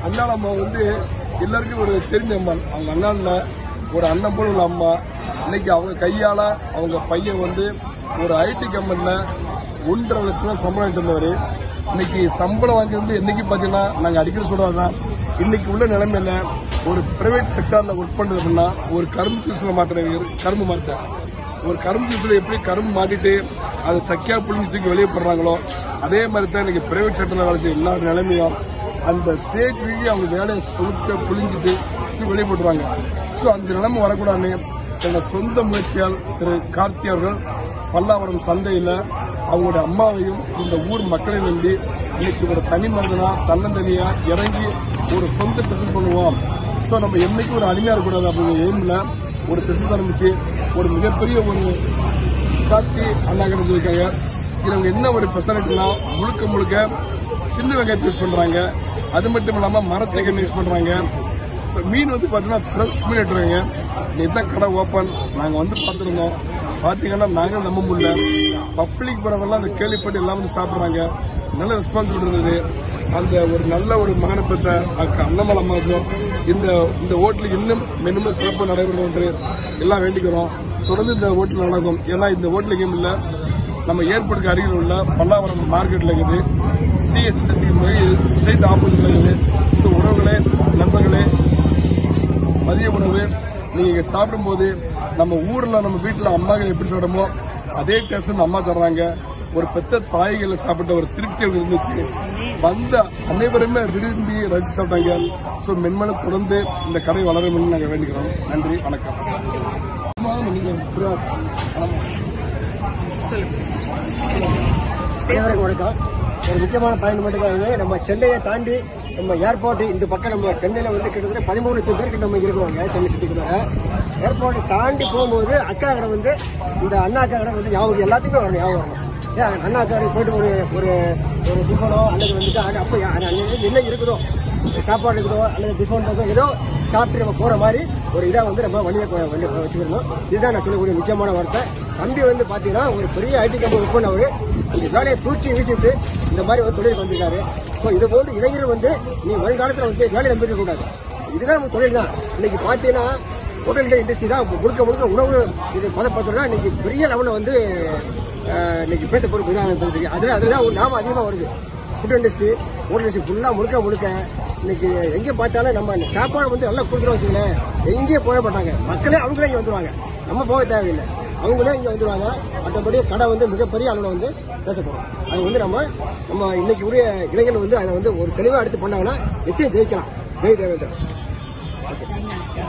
அண்ணாள் அம்மா வந்து எல்லாருக்கும் ஒரு தெரிஞ்ச அம்மா அவங்க அண்ணாண்ட ஒரு அண்ணன் போல உள்ள அம்மா இன்னைக்கு அவங்க கையால அவங்க பையன் வந்து ஒரு ஐடி கம்பெனில ஒன்றரை லட்சம் ரூபாய் சம்பளம் வாங்கிட்டு இருந்தவர் இன்னைக்கு சம்பளம் வாங்கி வந்து என்னைக்கு பாத்தீங்கன்னா நாங்க அடிக்கடி சொல்றதுதான் இன்னைக்கு உள்ள நிலைமையில ஒரு பிரைவேட் செக்டார்ல ஒர்க் பண்றது அப்படின்னா ஒரு கரும்பு ஜூஸ்ல மாத்திர கரும்பு மாத்த ஒரு கரும்பு ஜூஸ்ல எப்படி கரும்பு மாட்டிட்டு அதை சக்கியா புளிஞ்சு தூக்கி வெளியே போடுறாங்களோ அதே மாதிரி தான் இன்னைக்கு பிரைவேட் செக்டர்ல வேலை செய்ய எல்லா நிலைமையும் அந்த ஸ்டேட் ரீதியாக அவங்க வேலையை சுருக்க புளிஞ்சிட்டு தூக்கி வெளியே போட்டுருவாங்க ஸோ அந்த நிலைமை வரக்கூடாதுன்னு தன்னோட சொந்த முயற்சியால் திரு கார்த்தி அவர்கள் பல்லாவரம் சந்தையில் அவங்களுடைய அம்மாவையும் இந்த ஊர் மக்களையும் நம்பி இன்னைக்கு ஒரு தனி மனிதனா தன்னந்தனியா இறங்கி ஒரு சொந்த பிசினஸ் பண்ணுவோம் ஸோ நம்ம என்னைக்கும் ஒரு அடிமையா இருக்கக்கூடாது அப்படிங்கிற எய்மில் ஒரு பிசினஸ் ஆரம்பிச்சு ஒரு மிகப்பெரிய ஒரு கார்த்தி அண்ணா கடை இருக்காங்க இவங்க என்ன ஒரு ஸ்பெஷாலிட்டினா முழுக்க முழுக்க சின்ன வெங்காயத்தை யூஸ் பண்றாங்க அது மட்டும் இல்லாம மரத்தேக்கன் யூஸ் பண்றாங்க இப்ப மீன் வந்து பாத்தீங்கன்னா ஃப்ரெஷ் மீன் எடுத்துருங்க இதுதான் கடை ஓப்பன் நாங்க வந்து பார்த்துருந்தோம் பாத்தீங்கன்னா நாங்க நம்ப முடியல பப்ளிக் போறவங்கலாம் அந்த கேள்விப்பட்டு எல்லாம் வந்து சாப்பிடுறாங்க நல்ல ரெஸ்பான்சிபிலிட்டி இருந்தது அந்த ஒரு நல்ல ஒரு மகனை பெற்ற அக்கா அண்ணமலை அம்மாவுக்கும் இந்த இந்த ஹோட்டலுக்கு இன்னும் மென்னுமே சிறப்பு நடைபெறும் என்று எல்லாம் வேண்டிக்கிறோம் தொடர்ந்து இந்த ஹோட்டல் நடக்கும் ஏன்னா இந்த ஹோட்டலுக்கு இல்ல நம்ம ஏர்போர்ட்டுக்கு அருகில் உள்ள பல்லாவரம் மார்க்கெட்ல இருக்குது சிஎஸ் ஸ்ட்ரெயிட் ஆப்போசிட்ல இருக்குது ஸோ உறவுகளே நண்பர்களே மதிய உணவு நீங்க இங்க சாப்பிடும்போது நம்ம ஊர்ல நம்ம வீட்டுல அம்மாக்கள் எப்படி சாப்பிடுமோ அதே டேஸ்ட் அம்மா தர்றாங்க ஒரு பெத்த தாய்களை சாப்பிட்ட ஒரு திருப்தி அவங்களுக்கு இருந்துச்சு வந்த அனைவருமே விரும்பி ரசிச்சு சாப்பிட்டாங்க ஸோ மென்மேலும் தொடர்ந்து இந்த கடை வளரும் நாங்கள் வேண்டிக்கிறோம் நன்றி வணக்கம் ஆமா, நீங்க புரியா- அனைவருக்கும் வணக்கம் ஒரு முக்கியமான பாயிண்ட் மட்டும் நம்ம சென்னையை தாண்டி நம்ம ஏர்போர்ட் இந்த பக்கம் நம்ம சென்னையில வந்து கிட்டத்தட்ட பதிமூணு லட்சம் பேருக்கு நம்ம இருக்கிறோங்க சென்னை சிட்டிக்குள்ள ஏர்போர்ட்டை தாண்டி போகும்போது அக்கா கடை வந்து இந்த அண்ணா அக்கா கடை வந்து ஞாபகம் எல்லாத்துக்குமே வரணும் ஞாபகம் வரணும் ஏன் அண்ணா அக்கா கடை போயிட்டு ஒரு ஒரு ஒரு டிஃபனோ அல்லது வந்துட்டு அது அப்போ யா- அது அன்னைக்கு என்ன இருக்குதோ சாப்பாடு இருக்குதோ அல்லது டிஃபன் இருக்கோ ஏதோ சாப்பிட்டு நம்ம போற மாதிரி ஒரு இதாக வந்து நம்ம வழியை வழி வச்சுக்கணும் இதுதான் நான் சொல்லக்கூடிய முக்கியமான வார்த்தை தம்பி வந்து பாத்தீங்கன்னா ஒரு பெரிய ஐடி கம்பெனி ஒர்க் பண்ணவர் இந்த வேலையை தூக்கி வீசிட்டு இந்த மாதிரி ஒரு தொழில் வந்திருக்காரு ஸோ இது போன்று இளைஞர்கள் வந்து நீ வருங்காலத்தில் வந்து வேலையை நம்பிக்க கூடாது இதுதான் நம்ம தொழில் தான் இன்னைக்கு பார்த்தீங்கன்னா ஹோட்டல் இண்டஸ்ட்ரி தான் முழுக்க முழுக்க உணவு இது பதப்பத்திரம் தான் இன்னைக்கு பெரிய லெவலில் வந்து அஹ், இன்னைக்கு பேசப்படும் இதாக தெரியும் அதில் அதில் தான் நாம அதிகமாக வருது ஃபுட் இண்டஸ்ட்ரி ஹோட்டல் இண்டஸ்ட்ரி ஃபுல்லாக முழுக்க முழுக்க இன்னைக்கு எங்கே பார்த்தாலும் நம்ம சாப்பாடு வந்து நல்லா கொடுத்துருவோம் வச்சுங்களேன் எங்கேயும் போக மாட்டாங்க மக்களே அவங்களே இங்கே வந்துருவாங்க நம்ம போக தேவையில்லை அவங்களே இங்கே வந்துருவாங்க மற்றபடி கடை வந்து மிகப்பெரிய அளவில் வந்து பேசப்படும் அது வந்து நம்ம நம்ம இன்னைக்கு உரிய இளைஞர்கள் வந்து அதை வந்து ஒரு தெளிவாக எடுத்து பண்ணாங்கன்னா நிச்சயம் ஜெயிக்கலாம் ஜெய் தேவேந்திரன் ஓகே